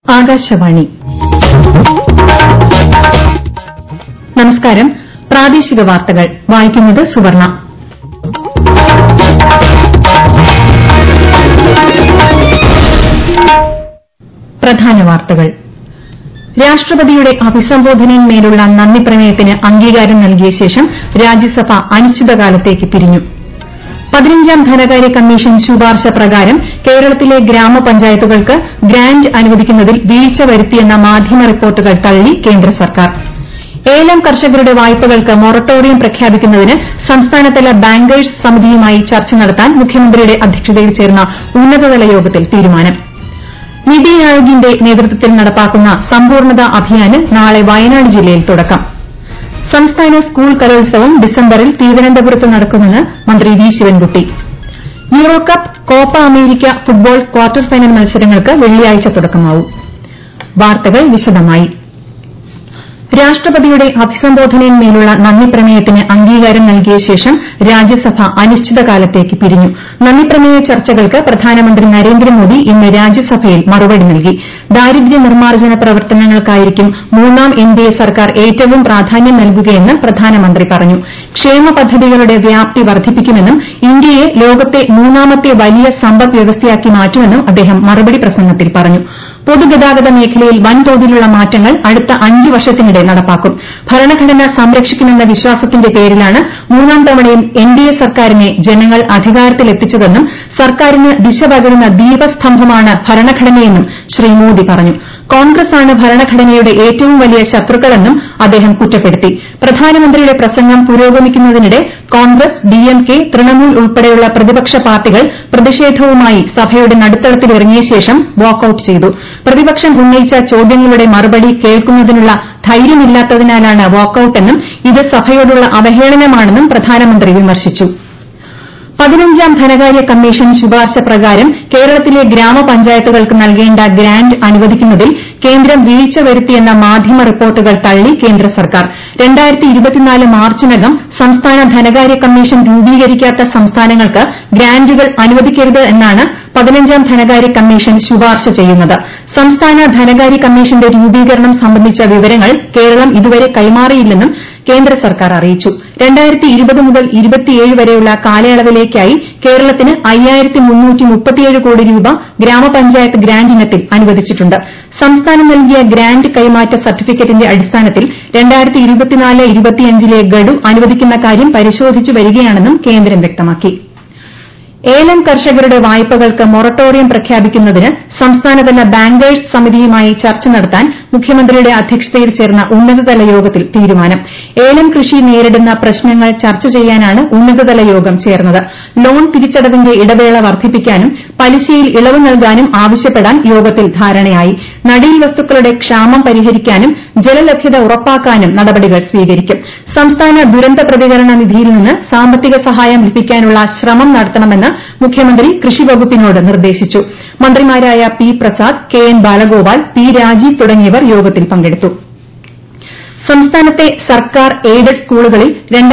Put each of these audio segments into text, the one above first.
ആകാശവാണി നമസ്കാരം പ്രാദേശിക വാർത്തകൾ വായിക്കുന്നത് സുവർണ പ്രധാന വാർത്തകൾ രാഷ്ട്രപതിയുടെ അഭിസംബോധനയിന്മേലുള്ള നന്ദി പ്രമേയത്തിന് അംഗീകാരം നൽകിയ ശേഷം രാജ്യസഭ അനിശ്ചിതകാലത്തേക്ക് പിരിഞ്ഞു പതിനഞ്ചാം ധനകാര്യ കമ്മീഷൻ ശുപാർശ പ്രകാരം കേരളത്തിലെ ഗ്രാമപഞ്ചായത്തുകൾക്ക് ഗ്രാന്റ് അനുവദിക്കുന്നതിൽ വീഴ്ച വരുത്തിയെന്ന മാധ്യമ റിപ്പോർട്ടുകൾ തള്ളി കേന്ദ്ര സർക്കാർ ഏലം കർഷകരുടെ വായ്പകൾക്ക് മൊറട്ടോറിയം പ്രഖ്യാപിക്കുന്നതിന് സംസ്ഥാനതല ബാങ്കേഴ്സ് സമിതിയുമായി ചർച്ച നടത്താൻ മുഖ്യമന്ത്രിയുടെ അധ്യക്ഷതയിൽ ചേർന്ന ഉന്നതതല യോഗത്തിൽ തീരുമാനം നിതി ആയോഗിന്റെ നേതൃത്വത്തിൽ നടപ്പാക്കുന്ന സമ്പൂർണ്ണത അഭിയാന് നാളെ വയനാട് ജില്ലയിൽ തുടക്കം സംസ്ഥാന സ്കൂൾ കലോത്സവം ഡിസംബറിൽ തിരുവനന്തപുരത്ത് നടക്കുമെന്ന് മന്ത്രി V Sivankutty Euro Cup Copa America football quarter final മത്സരങ്ങൾക്ക് വെള്ളിയാഴ്ച തുടക്കമാവും വാർത്തകൾ വിശദമായി രാഷ്ട്രപതിയുടെ അഭിസംബോധനയിന്മേലുള്ള നന്ദി പ്രമേയത്തിന് അംഗീകാരം നൽകിയ ശേഷം രാജ്യസഭ അനിശ്ചിതകാലത്തേക്ക് പിരിഞ്ഞു നന്ദിപ്രമേയ ചർച്ചകൾക്ക് പ്രധാനമന്ത്രി നരേന്ദ്രമോദി ഇന്ന് രാജ്യസഭയിൽ മറുപടി നൽകി ദാരിദ്ര്യ നിർമ്മാർജ്ജന പ്രവർത്തനങ്ങൾക്കായിരിക്കും മൂന്നാം എൻഡിഎ സർക്കാർ ഏറ്റവും പ്രാധാന്യം നൽകുകയെന്ന് പ്രധാനമന്ത്രി പറഞ്ഞു ക്ഷേമ പദ്ധതികളുടെ വ്യാപ്തി വർദ്ധിപ്പിക്കുമെന്നും ഇന്ത്യയെ ലോകത്തെ മൂന്നാമത്തെ വലിയ സമ്പദ് വ്യവസ്ഥയാക്കി മാറ്റുമെന്നും അദ്ദേഹം മറുപടി പ്രസംഗത്തിൽ പറഞ്ഞു പൊതുഗതാഗത മേഖലയിൽ വൻതോതിലുള്ള മാറ്റങ്ങൾ അടുത്ത അഞ്ച് വർഷത്തിനിടെ നടപ്പാക്കും ഭരണഘടന സംരക്ഷിക്കുമെന്ന വിശ്വാസത്തിന്റെ പേരിലാണ് മൂന്നാം തവണയും എൻഡിഎ സർക്കാരിനെ ജനങ്ങൾ അധികാരത്തിലെത്തിച്ചതെന്നും സർക്കാരിന് ദിശ പകരുന്ന ദീപസ്തംഭമാണ് ഭരണഘടനയെന്നും ശ്രീ മോദി പറഞ്ഞു കോൺഗ്രസാണ് ഭരണഘടനയുടെ ഏറ്റവും വലിയ ശത്രുക്കളെന്നും അദ്ദേഹം കുറ്റപ്പെടുത്തി പ്രധാനമന്ത്രിയുടെ പ്രസംഗം പുരോഗമിക്കുന്നതിനിടെ കോൺഗ്രസ് ഡിഎംകെ തൃണമൂൽ ഉൾപ്പെടെയുള്ള പ്രതിപക്ഷ പാർട്ടികൾ പ്രതിഷേധവുമായി സഭയുടെ നടുത്തളത്തിലിറങ്ങിയ ശേഷം വാക്കൌട്ട് ചെയ്തു പ്രതിപക്ഷം ഉന്നയിച്ച ചോദ്യങ്ങളുടെ മറുപടി കേൾക്കുന്നതിനുള്ള ധൈര്യമില്ലാത്തതിനാലാണ് വാക്കൌട്ടെന്നും ഇത് സഭയോടുള്ള അവഹേളനമാണെന്നും പ്രധാനമന്ത്രി വിമർശിച്ചു പതിനഞ്ചാം ധനകാര്യ കമ്മീഷൻ ശുപാർശ പ്രകാരം കേരളത്തിലെ ഗ്രാമപഞ്ചായത്തുകൾക്ക് നൽകേണ്ട ഗ്രാന്റ് അനുവദിക്കുന്നതിൽ കേന്ദ്രം വീഴ്ച വരുത്തിയെന്ന മാധ്യമ റിപ്പോർട്ടുകൾ തള്ളി കേന്ദ്ര സർക്കാർ മാർച്ചിനകം സംസ്ഥാന ധനകാര്യ കമ്മീഷൻ രൂപീകരിക്കാത്ത സംസ്ഥാനങ്ങൾക്ക് ഗ്രാന്റുകൾ അനുവദിക്കരുത് എന്നാണ് പതിനഞ്ചാം ധനകാര്യ കമ്മീഷൻ ശുപാർശ ചെയ്യുന്നത് സംസ്ഥാന ധനകാര്യ കമ്മീഷന്റെ രൂപീകരണം സംബന്ധിച്ച വിവരങ്ങൾ കേരളം ഇതുവരെ കൈമാറിയില്ലെന്നും കേന്ദ്ര സർക്കാർ അറിയിച്ചു മുതൽ വരെയുള്ള കാലയളവിലേക്കായി കേരളത്തിന് കോടി രൂപ ഗ്രാമപഞ്ചായത്ത് ഗ്രാന്റ് ഇനത്തിൽ അനുവദിച്ചിട്ടുണ്ട് സംസ്ഥാനം നൽകിയ ഗ്രാന്റ് കൈമാറ്റ സർട്ടിഫിക്കറ്റിന്റെ അടിസ്ഥാനത്തിൽ ലെ ഗഡു അനുവദിക്കുന്ന കാര്യം പരിശോധിച്ചു വരികയാണെന്നും കേന്ദ്രം വ്യക്തമാക്കി ഏലം കർഷകരുടെ വായ്പകൾക്ക് മൊറട്ടോറിയം പ്രഖ്യാപിക്കുന്നതിന് സംസ്ഥാനതല ബാങ്കേഴ്സ് സമിതിയുമായി ചർച്ച നടത്താൻ മുഖ്യമന്ത്രിയുടെ അധ്യക്ഷതയിൽ ചേർന്ന ഉന്നതതല യോഗത്തിൽ തീരുമാനം ഏലം കൃഷി നേരിടുന്ന പ്രശ്നങ്ങൾ ചർച്ച ചെയ്യാനാണ് ഉന്നതതല യോഗം ചേർന്നത് ലോൺ തിരിച്ചടവിന്റെ ഇടവേള വർദ്ധിപ്പിക്കാനും പലിശയിൽ ഇളവ് നൽകാനും ആവശ്യപ്പെടാൻ യോഗത്തിൽ ധാരണയായി നടീൽ വസ്തുക്കളുടെ ക്ഷാമം പരിഹരിക്കാനും ജലലഭ്യത ഉറപ്പാക്കാനും നടപടികൾ സ്വീകരിക്കും സംസ്ഥാന ദുരന്ത പ്രതികരണ നിധിയിൽ നിന്ന് സാമ്പത്തിക സഹായം ലഭിക്കാനുള്ള ശ്രമം നടത്തണമെന്ന് മുഖ്യമന്ത്രി കൃഷി വകുപ്പിനോട് നിർദ്ദേശിച്ചു മന്ത്രിമാരായ P Prasad K N Balagopal P Rajeev തുടങ്ങിയവർ യോഗത്തിൽ പങ്കെടുത്തു സംസ്ഥാനത്തെ സർക്കാർ എയ്ഡഡ് സ്കൂളുകളിൽ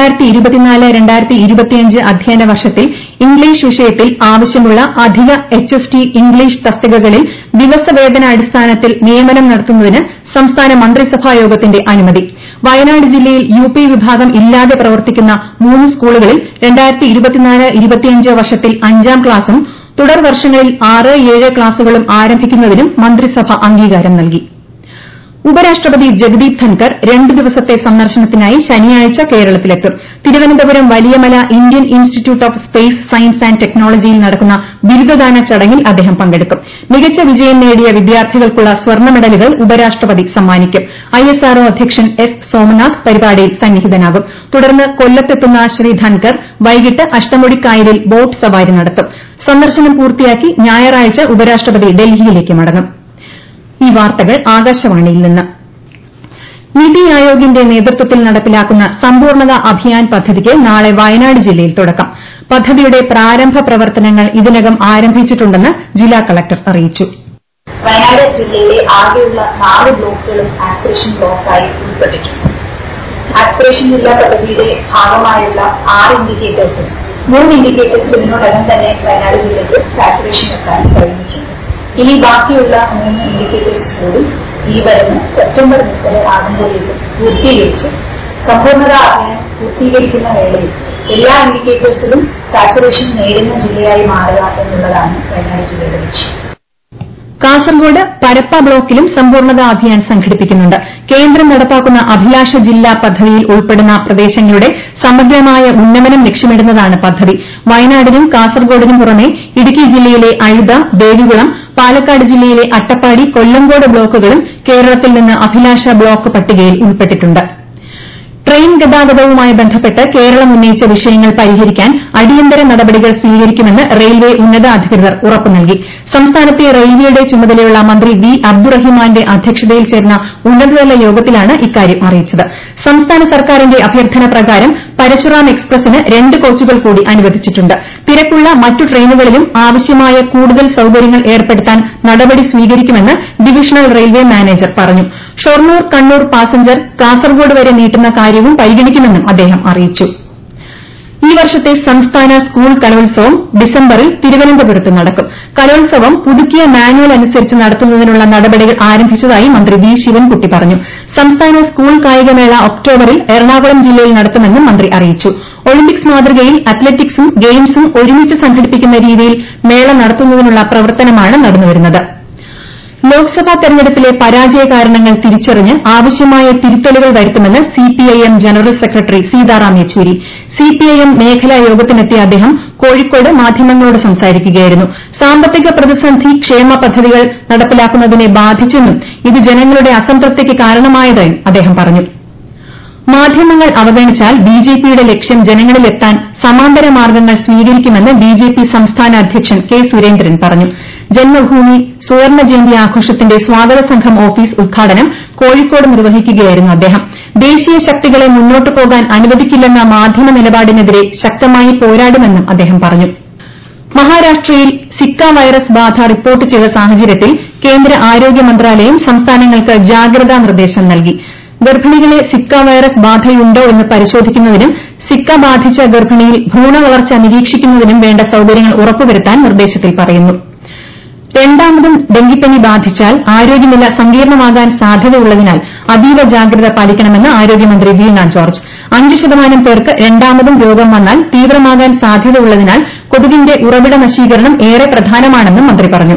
അധ്യയന വർഷത്തിൽ ഇംഗ്ലീഷ് വിഷയത്തിൽ ആവശ്യമുള്ള അധിക എച്ച് എസ് ടി ഇംഗ്ലീഷ് തസ്തികകളിൽ ദിവസവേതനാടിസ്ഥാനത്തിൽ നിയമനം നടത്തുന്നതിന് സംസ്ഥാന മന്ത്രിസഭാ യോഗത്തിന്റെ അനുമതി വയനാട് ജില്ലയിൽ യു പി വിഭാഗം ഇല്ലാതെ പ്രവർത്തിക്കുന്ന മൂന്ന് സ്കൂളുകളിൽ വർഷത്തിൽ അഞ്ചാം ക്ലാസും തുടർ വർഷങ്ങളിൽ ആറ് ഏഴ് ക്ലാസുകളും ആരംഭിക്കുന്നതിനും മന്ത്രിസഭ അംഗീകാരം നൽകി ഉപരാഷ്ട്രപതി ജഗദീപ് ധൻകർ രണ്ട് ദിവസത്തെ സന്ദർശനത്തിനായി ശനിയാഴ്ച കേരളത്തിലെത്തും Thiruvananthapuram Valiyamala Indian institute of space science and ടെക്നോളജിയിൽ നടക്കുന്ന ബിരുദദാന ചടങ്ങിൽ അദ്ദേഹം പങ്കെടുക്കും മികച്ച വിജയം നേടിയ വിദ്യാർത്ഥികൾക്കുള്ള സ്വർണ്ണ മെഡലുകൾ ഉപരാഷ്ട്രപതി സമ്മാനിക്കും ഐഎസ്ആർഒ അധ്യക്ഷൻ എസ് സോമനാഥ് പരിപാടിയിൽ സന്നിഹിതനാകും തുടർന്ന് കൊല്ലത്തെത്തുന്ന ശ്രീ ധൻകർ വൈകിട്ട് അഷ്ടമുടിക്കായലിൽ ബോട്ട് സവാരി നടത്തും സന്ദർശനം പൂർത്തിയാക്കി ഞായറാഴ്ച ഉപരാഷ്ട്രപതി ഡൽഹിയിലേക്ക് മടങ്ങും ഈ വാർത്തകൾ ആകാശവാണിയിൽ നിന്ന് നിതി ആയോഗിന്റെ നേതൃത്വത്തിൽ നടപ്പിലാക്കുന്ന സമ്പൂർണ്ണത അഭിയാൻ പദ്ധതിക്ക് നാളെ വയനാട് ജില്ലയിൽ തുടക്കം പദ്ധതിയുടെ പ്രാരംഭ പ്രവർത്തനങ്ങൾ ഇതിനകം ആരംഭിച്ചിട്ടുണ്ടെന്ന് ജില്ലാ കളക്ടർ അറിയിച്ചു വയനാട് ജില്ലയിലെ ആകെയുള്ള നാല് ബ്ലോക്കുകളും ആസ്പിറേഷൻ ബ്ലോക്കായി ഉൾപ്പെട്ടിട്ടുണ്ട് ആസ്പിറേഷൻ ജില്ലാ പദ്ധതിയുടെ ഭാഗമായുള്ള ആറ് ഇൻഡിക്കേറ്റേഴ്സും മൂന്ന് ഇൻഡിക്കേറ്റേഴ്സും ഇതിനോടകം തന്നെ വയനാട് ജില്ലയ്ക്ക് സാച്ചുറേഷൻ എത്താൻ കഴിഞ്ഞിട്ടുണ്ട് ഇനി ബാക്കിയുള്ള മൂന്ന് ഇൻഡിക്കേറ്റേഴ്സ് കൂടി ഈ വരുന്ന സെപ്റ്റംബർ മുപ്പത് ആകുമ്പോഴേക്കും പൂർത്തീകരിച്ച് സമ്പൂർണ്ണത അഭിയാൻ പൂർത്തീകരിക്കുന്ന വേളയിൽ എല്ലാ ഇൻഡിക്കേറ്റേഴ്സിലും സാച്ചുറേഷൻ നേടുന്ന ജില്ലയായി മാറുക എന്നുള്ളതാണ് വയനാട് ജില്ലയുടെ ലക്ഷ്യം കാസർഗോഡ് പരപ്പ ബ്ലോക്കിലും സമ്പൂർണ്ണതാ അഭിയാൻ സംഘടിപ്പിക്കുന്നുണ്ട് കേന്ദ്രം നടപ്പാക്കുന്ന അഭിലാഷ ജില്ലാ പദ്ധതിയിൽ ഉൾപ്പെടുന്ന പ്രദേശങ്ങളുടെ സമഗ്രമായ ഉന്നമനം ലക്ഷ്യമിടുന്നതാണ് പദ്ധതി വയനാടിനും കാസർഗോഡിനും പുറമെ ഇടുക്കി ജില്ലയിലെ അഴുത ദേവികുളം പാലക്കാട് ജില്ലയിലെ അട്ടപ്പാടി കൊല്ലങ്കോട് ബ്ലോക്കുകളും കേരളത്തിൽ നിന്ന് അഭിലാഷ ബ്ലോക്ക് പട്ടികയിൽ ഉൾപ്പെട്ടിട്ടുണ്ട് ട്രെയിൻ ഗതാഗതവുമായി ബന്ധപ്പെട്ട് കേരളം ഉന്നയിച്ച വിഷയങ്ങൾ പരിഹരിക്കാൻ അടിയന്തര നടപടികൾ സ്വീകരിക്കുമെന്ന് റെയിൽവേ ഉന്നതാധികൃതർ ഉറപ്പു നൽകി സംസ്ഥാനത്തെ റെയിൽവേയുടെ ചുമതലയുള്ള മന്ത്രി വി അബ്ദുറഹിമാന്റെ അധ്യക്ഷതയിൽ ചേർന്ന ഉന്നതതല യോഗത്തിലാണ് ഇക്കാര്യം അറിയിച്ചത് സംസ്ഥാന സർക്കാരിന്റെ അഭ്യർത്ഥന പ്രകാരം പരശുറാം എക്സ്പ്രസിന് രണ്ട് കോച്ചുകൾ കൂടി അനുവദിച്ചിട്ടുണ്ട് തിരക്കുള്ള മറ്റു ട്രെയിനുകളിലും ആവശ്യമായ കൂടുതൽ സൌകര്യങ്ങൾ ഏർപ്പെടുത്താൻ നടപടി സ്വീകരിക്കുമെന്ന് ഡിവിഷണൽ റെയിൽവേ മാനേജർ പറഞ്ഞു ഷൊർണൂർ കണ്ണൂർ പാസഞ്ചർ കാസർഗോഡ് വരെ നീട്ടുന്ന കാര്യവും പരിഗണിക്കുമെന്നും അദ്ദേഹം അറിയിച്ചു ഈ വർഷത്തെ സംസ്ഥാന സ്കൂൾ കലോത്സവം ഡിസംബറിൽ തിരുവനന്തപുരത്ത് നടക്കും കലോത്സവം പുതുക്കിയ മാനുവൽ അനുസരിച്ച് നടത്തുന്നതിനുള്ള നടപടികൾ ആരംഭിച്ചതായി മന്ത്രി വി ശിവൻകുട്ടി പറഞ്ഞു സംസ്ഥാന സ്കൂൾ കായികമേള ഒക്ടോബറിൽ എറണാകുളം ജില്ലയിൽ നടത്തുമെന്നും മന്ത്രി അറിയിച്ചു ഒളിമ്പിക്സ് മാതൃകയിൽ അത്ലറ്റിക്സും ഗെയിംസും ഒരുമിച്ച് സംഘടിപ്പിക്കുന്ന രീതിയിൽ മേള നടത്തുന്നതിനുള്ള പ്രവർത്തനമാണ് നടന്നുവരുന്നത് ലോക്സഭാ തെരഞ്ഞെടുപ്പിലെ പരാജയ കാരണങ്ങൾ തിരിച്ചറിഞ്ഞ് ആവശ്യമായ തിരുത്തലുകൾ വരുത്തുമെന്ന് CPIM general secretary Sitaram Yechury CPIM മേഖലാ യോഗത്തിനെത്തിയ അദ്ദേഹം കോഴിക്കോട് മാധ്യമങ്ങളോട് സംസാരിക്കുകയായിരുന്നു സാമ്പത്തിക പ്രതിസന്ധി ക്ഷേമ പദ്ധതികൾ നടപ്പിലാക്കുന്നതിനെ ബാധിച്ചെന്നും ഇത് ജനങ്ങളുടെ അസംതൃപ്തിക്ക് കാരണമായതായും അദ്ദേഹം പറഞ്ഞു മാധ്യമങ്ങൾ അവഗണിച്ചാൽ ബിജെപിയുടെ ലക്ഷ്യം ജനങ്ങളിലെത്താൻ സമാന്തര മാർഗ്ഗങ്ങൾ സ്വീകരിക്കുമെന്ന് ബിജെപി സംസ്ഥാന അധ്യക്ഷൻ കെ സുരേന്ദ്രൻ പറഞ്ഞു ജന്മഭൂമി സുവർണ ജയന്തി ആഘോഷത്തിന്റെ സ്വാഗത സംഘം ഓഫീസ് ഉദ്ഘാടനം കോഴിക്കോട് നിർവഹിക്കുകയായിരുന്നു അദ്ദേഹം ദേശീയ ശക്തികളെ മുന്നോട്ടു പോകാൻ അനുവദിക്കില്ലെന്ന മാധ്യമ നിലപാടിനെതിരെ ശക്തമായി പോരാടുമെന്നും അദ്ദേഹം പറഞ്ഞു മഹാരാഷ്ട്രയിൽ സിക്ക വൈറസ് ബാധ റിപ്പോർട്ട് ചെയ്ത സാഹചര്യത്തിൽ കേന്ദ്ര ആരോഗ്യ മന്ത്രാലയം സംസ്ഥാനങ്ങൾക്ക് ജാഗ്രതാ നിർദ്ദേശം നൽകി ഗർഭിണികളെ സിക്ക വൈറസ് ബാധയുണ്ടോ എന്ന് പരിശോധിക്കുന്നതിനും സിക്ക ബാധിച്ച ഗർഭിണിയിൽ ഭ്രൂണവളർച്ച നിരീക്ഷിക്കുന്നതിനും വേണ്ട സൌകര്യങ്ങൾ ഉറപ്പുവരുത്താൻ നിർദ്ദേശത്തിൽ പറയുന്നു രണ്ടാമതും ഡെങ്കിപ്പനി ബാധിച്ചാൽ ആരോഗ്യനില സങ്കീർണമാകാൻ സാധ്യതയുള്ളതിനാൽ അതീവ ജാഗ്രത പാലിക്കണമെന്ന് ആരോഗ്യമന്ത്രി വീണ ജോർജ് അഞ്ച് ശതമാനം പേർക്ക് രണ്ടാമതും രോഗം വന്നാൽ തീവ്രമാകാൻ സാധ്യതയുള്ളതിനാൽ കൊതുകിന്റെ ഉറവിട നശീകരണം ഏറെ പ്രധാനമാണെന്നും മന്ത്രി പറഞ്ഞു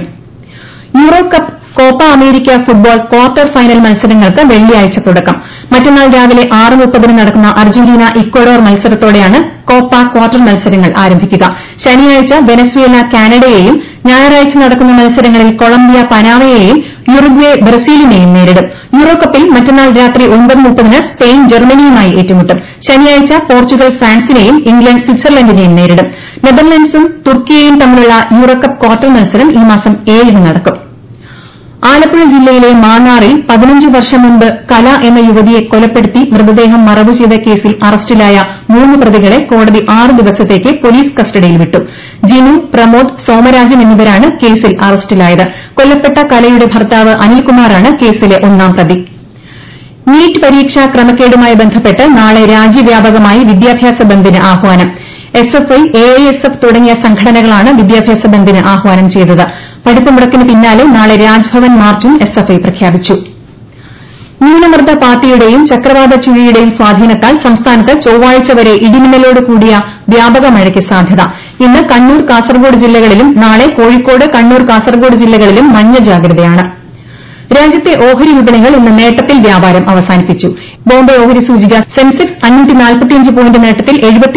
Euro Cup Copa America football quarter final മത്സരങ്ങൾക്ക് വെള്ളിയാഴ്ച തുടക്കം മറ്റന്നാൾ രാവിലെ ആറ് മുപ്പതിന് നടക്കുന്ന അർജന്റീന ഇക്വഡോർ മത്സരത്തോടെയാണ് കോപ്പ ക്വാർട്ടർ മത്സരങ്ങൾ ആരംഭിക്കുക ശനിയാഴ്ച വെനസ്വേല കാനഡയെയും ഞായറാഴ്ച നടക്കുന്ന മത്സരങ്ങളിൽ കൊളംബിയ പനാമയെയും യുറുഗ്വേ ബ്രസീലിനെയും നേരിടും യൂറോകപ്പിൽ മറ്റന്നാൾ രാത്രി ഒൻപത് മുപ്പതിന് സ്പെയിൻ ജർമ്മനിയുമായി ഏറ്റുമുട്ടും ശനിയാഴ്ച പോർച്ചുഗൽ ഫ്രാൻസിനെയും ഇംഗ്ലണ്ട് സ്വിറ്റ്സർലൻഡിനെയും നേരിടും നെതർലൻഡ്സും തുർക്കിയെയും തമ്മിലുള്ള യൂറോകപ്പ് ക്വാർട്ടർ മത്സരം ഈ മാസം ഏഴിന് നടക്കും ആലപ്പുഴ ജില്ലയിലെ മാന്നാറിൽ പതിനഞ്ച് വർഷം മുൻപ് കല എന്ന യുവതിയെ കൊലപ്പെടുത്തി മൃതദേഹം മറവു ചെയ്ത കേസിൽ അറസ്റ്റിലായ മൂന്ന് പ്രതികളെ കോടതി ആറ് ദിവസത്തേക്ക് പോലീസ് കസ്റ്റഡിയിൽ വിട്ടു ജിനു പ്രമോദ് സോമരാജൻ എന്നിവരാണ് കേസിൽ അറസ്റ്റിലായത് കൊല്ലപ്പെട്ട കലയുടെ ഭർത്താവ് അനിൽകുമാറാണ് കേസിലെ ഒന്നാം പ്രതി നീറ്റ് പരീക്ഷാ ക്രമക്കേടുമായി ബന്ധപ്പെട്ട് നാളെ രാജ്യവ്യാപകമായി വിദ്യാഭ്യാസ ബന്ദിന് ആഹ്വാനം S F I A I S F തുടങ്ങിയ സംഘടനകളാണ് വിദ്യാഭ്യാസ ബന്ദിന് ആഹ്വാനം ചെയ്തത് പഠിപ്പ് മുടക്കിന് പിന്നാലെ നാളെ രാജ്ഭവൻ മാർച്ചും എസ് എഫ് ഐ പ്രഖ്യാപിച്ചു ന്യൂനമർദ്ദ പാത്തിയുടെയും ചക്രവാത ചുഴിയുടെയും സ്വാധീനത്താൽ സംസ്ഥാനത്ത് ചൊവ്വാഴ്ച വരെ ഇടിമിന്നലോട് കൂടിയ വ്യാപക മഴയ്ക്ക് സാധ്യത ഇന്ന് കണ്ണൂർ കാസർഗോഡ് ജില്ലകളിലും നാളെ കോഴിക്കോട് കണ്ണൂർ കാസർഗോഡ് ജില്ലകളിലും മഞ്ഞ ജാഗ്രതയാണ് രാജ്യത്തെ ഓഹരി വിപണികൾ ഇന്ന് നേട്ടത്തിൽ വ്യാപാരം അവസാനിപ്പിച്ചു ബോംബെ ഓഹരി സൂചിക സെൻസെക്സ് പോയിന്റ് നേട്ടത്തിൽ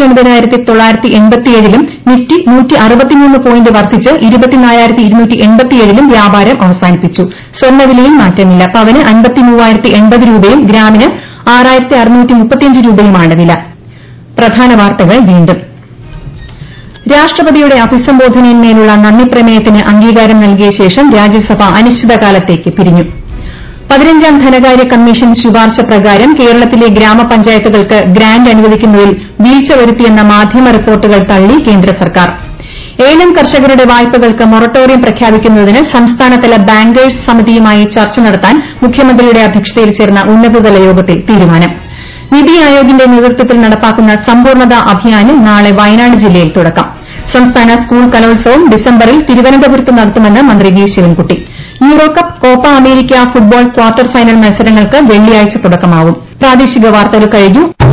ലും നിഫ്റ്റി പോയിന്റ് വർദ്ധിച്ച് ലും വ്യാപാരം അവസാനിപ്പിച്ചു സ്വർണ്ണവിലയിൽ മാറ്റമില്ല പവന് രൂപയും ഗ്രാമിന് രൂപയുമാണ് വില പ്രധാന വാർത്തകൾ വീണ്ടും രാഷ്ട്രപതിയുടെ അഭിസംബോധനയിന്മേലുള്ള നന്ദിപ്രമേയത്തിന് അംഗീകാരം നൽകിയ ശേഷം രാജ്യസഭ അനിശ്ചിതകാലത്തേക്ക് പിരിഞ്ഞു പതിനഞ്ചാം ധനകാര്യ കമ്മീഷൻ ശുപാർശ പ്രകാരം കേരളത്തിലെ ഗ്രാമപഞ്ചായത്തുകൾക്ക് ഗ്രാന്റ് അനുവദിക്കുന്നതിൽ വീഴ്ച വരുത്തിയെന്ന മാധ്യമ റിപ്പോർട്ടുകൾ തള്ളി കേന്ദ്ര സർക്കാർ ഏലം കർഷകരുടെ വായ്പകൾക്ക് മൊറട്ടോറിയം പ്രഖ്യാപിക്കുന്നതിന് സംസ്ഥാനതല ബാങ്കേഴ്സ് സമിതിയുമായി ചർച്ച നടത്താൻ മുഖ്യമന്ത്രിയുടെ അധ്യക്ഷതയിൽ ചേർന്ന ഉന്നതതല യോഗത്തിൽ തീരുമാനം നിതി ആയോഗിന്റെ നേതൃത്വത്തിൽ നടപ്പാക്കുന്ന സമ്പൂർണ്ണത അഭിയാന് നാളെ വയനാട് ജില്ലയിൽ തുടക്കം സംസ്ഥാന സ്കൂൾ കലോത്സവം ഡിസംബറിൽ തിരുവനന്തപുരത്ത് നടത്തുമെന്ന് മന്ത്രി V Sivankutty Euro Cup Copa America football quarter final മത്സരങ്ങൾക്ക് വെള്ളിയാഴ്ച തുടക്കമാവും പ്രാദേശിക വാർത്തകൾ കഴിഞ്ഞു